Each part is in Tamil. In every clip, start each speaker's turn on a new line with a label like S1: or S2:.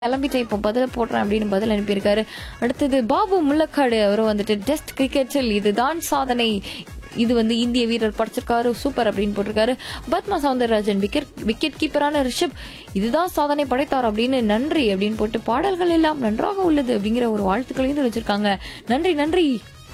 S1: கிளம்பிட்டேன் இப்போ பதில போடுறேன் அப்படின்னு பதில் அனுப்பியிருக்காரு அடுத்தது பாபு முள்ளக்காடு அவர் வந்துட்டு டெஸ்ட் கிரிக்கெட்டில் இதுதான் சாதனை இது வந்து இந்திய வீரர் படைச்சிருக்காரு சூப்பர் அப்படின்னு போட்டிருக்காரு பத்மா சவுந்தரராஜன் விக்கெட் விக்கெட் கீப்பரான ரிஷப் இதுதான் சாதனை படைத்தார் அப்படின்னு நன்றி அப்படின்னு போட்டு பாடல்கள் எல்லாம் நன்றாக உள்ளது அப்படிங்கிற ஒரு வாழ்த்துக்களையும் வச்சிருக்காங்க நன்றி நன்றி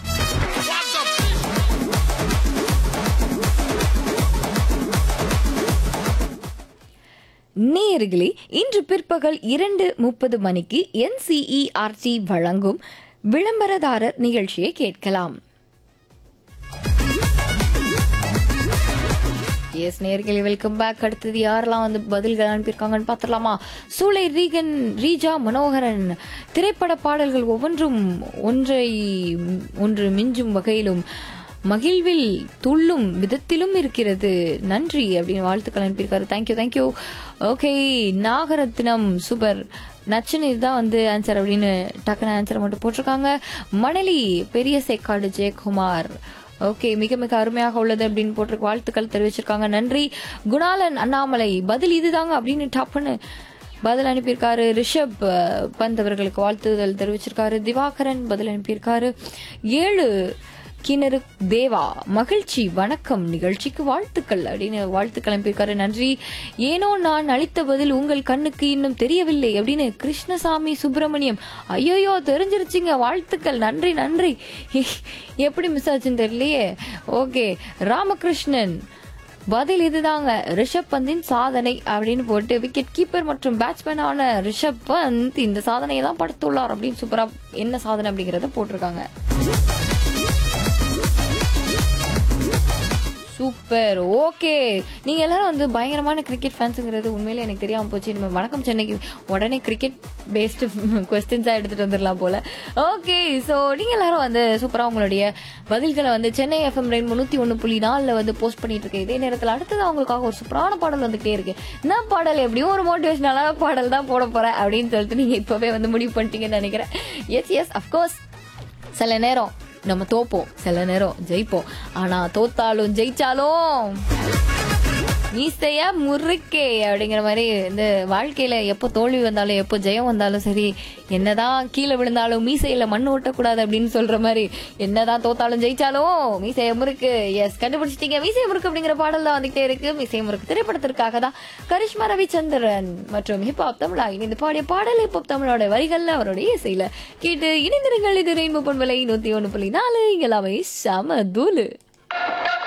S1: நேயர்களே இன்று பிற்பகல் இரண்டு முப்பது மணிக்கு என்சிஇஆர்டி வழங்கும் விளம்பரதாரர் நிகழ்ச்சியை கேட்கலாம் எஸ் நேர்களே வெல்கம் பேக் அடுத்தது யாரெல்லாம் வந்து பதில்கள் அனுப்பியிருக்காங்கன்னு பார்த்துடலாமா சூளை ரீகன் ரீஜா மனோகரன் திரைப்பட பாடல்கள் ஒவ்வொன்றும் ஒன்றை ஒன்று மிஞ்சும் வகையிலும் மகிழ்வில் துள்ளும் விதத்திலும் இருக்கிறது நன்றி அப்படின்னு வாழ்த்துக்கள் அனுப்பியிருக்காரு thank you thank you okay Nagarathnam super நச்சுன்னு இதுதான் வந்து ஆன்சர் அப்படின்னு டக்குன்னு ஆன்சர் மட்டும் போட்டிருக்காங்க மணலி பெரிய சேக்காடு ஜெயக்குமார் ஓகே மிக மிக அருமையாக உள்ளது அப்படின்னு போட்டு வாழ்த்துக்கள் தெரிவிச்சிருக்காங்க நன்றி குணாலன் அண்ணாமலை பதில் இதுதாங்க அப்படின்னு டப்புன்னு பதில் அனுப்பியிருக்காரு ரிஷப் அஹ், பந்த் அவர்களுக்கு வாழ்த்துதல் தெரிவிச்சிருக்காரு திவாகரன் பதில் அனுப்பியிருக்காரு ஏழு கிணறு தேவா மகிழ்ச்சி வணக்கம் நிகழ்ச்சிக்கு வாழ்த்துக்கள் அப்படின்னு வாழ்த்துக்கள் அனுப்பியிருக்காரு நன்றி ஏனோ நான் அளித்த பதில் உங்கள் கண்ணுக்கு இன்னும் தெரியவில்லை அப்படின்னு கிருஷ்ணசாமி சுப்பிரமணியம் ஐயோயோ தெரிஞ்சிருச்சுங்க வாழ்த்துக்கள் நன்றி நன்றி எப்படி மிஸ் ஆச்சுன்னு தெரியலையே ஓகே ராமகிருஷ்ணன் பதில் இதுதாங்க ரிஷப் பந்தின் சாதனை அப்படின்னு போட்டு விக்கெட் கீப்பர் மற்றும் பேட்ஸ்மேனான ரிஷப் பந்த் இந்த சாதனையை தான் படுத்துள்ளார் அப்படின்னு சூப்பரா என்ன சாதனை அப்படிங்கறத போட்டிருக்காங்க சூப்பர் ஓகே நீங்க எல்லாரும் வந்து பயங்கரமான கிரிக்கெட் ஃபேன்ஸுங்கிறது உண்மையிலே எனக்கு தெரியாம போச்சு நம்ம வணக்கம் சென்னைக்கு உடனே கிரிக்கெட் பேஸ்டு கொஸ்டின்ஸா எடுத்துட்டு வந்துடலாம் போல ஓகே ஸோ நீங்க எல்லாரும் வந்து சூப்பரா உங்களுடைய பதில்களை வந்து சென்னை எஃப்எம் ரெயின் முன்னூத்தி ஒன்று புள்ளி நாலில் வந்து போஸ்ட் பண்ணிட்டு இருக்கேன் இதே நேரத்தில் அடுத்தது அவங்களுக்காக ஒரு சூப்பரான பாடல் வந்துகிட்டே இருக்கு என்ன பாடல் எப்படியும் ஒரு மோட்டிவேஷனலான பாடல் தான் போட போறேன் அப்படின்னு சொல்லிட்டு நீங்க இப்பவே வந்து முடிவு பண்ணிட்டீங்கன்னு நினைக்கிறேன் எஸ் எஸ் அஃப்கோர்ஸ் சில நேரம் நம்ம தோப்போம் சில நேரம் ஜெயிப்போம் ஆனா தோத்தாலும் ஜெயிச்சாலும் மீசைய முறுக்கே அப்படிங்கிற மாதிரி இந்த வாழ்க்கையில எப்போ தோல்வி வந்தாலும் எப்போ ஜெயம் வந்தாலும் சரி என்னதான் கீழே விழுந்தாலும் மீசையில மண் ஓட்டக்கூடாது அப்படின்னு சொல்ற மாதிரி என்னதான் தோத்தாலும் ஜெயிச்சாலும் மீசைய முறுக்கு எஸ் கண்டுபிடிச்சிட்டீங்க மீசைய முறுக்கு அப்படிங்கிற பாடல் தான் வந்துகிட்டே இருக்கு மீசைய முறுக்கு திரைப்படத்திற்காக தான் கரிஷ்மா ரவிச்சந்திரன் மற்றும் ஹிப்ஹாப் தமிழா இணைந்து பாடிய பாடல் ஹிப்ஹாப் தமிழோட வரிகள்ல அவருடைய இசையில கேட்டு இணைந்திருங்கள் இது ரெயின்போ பொன்விலை நூத்தி ஒண்ணு புள்ளி நாலு இங்கெல்லாமே சம தூளு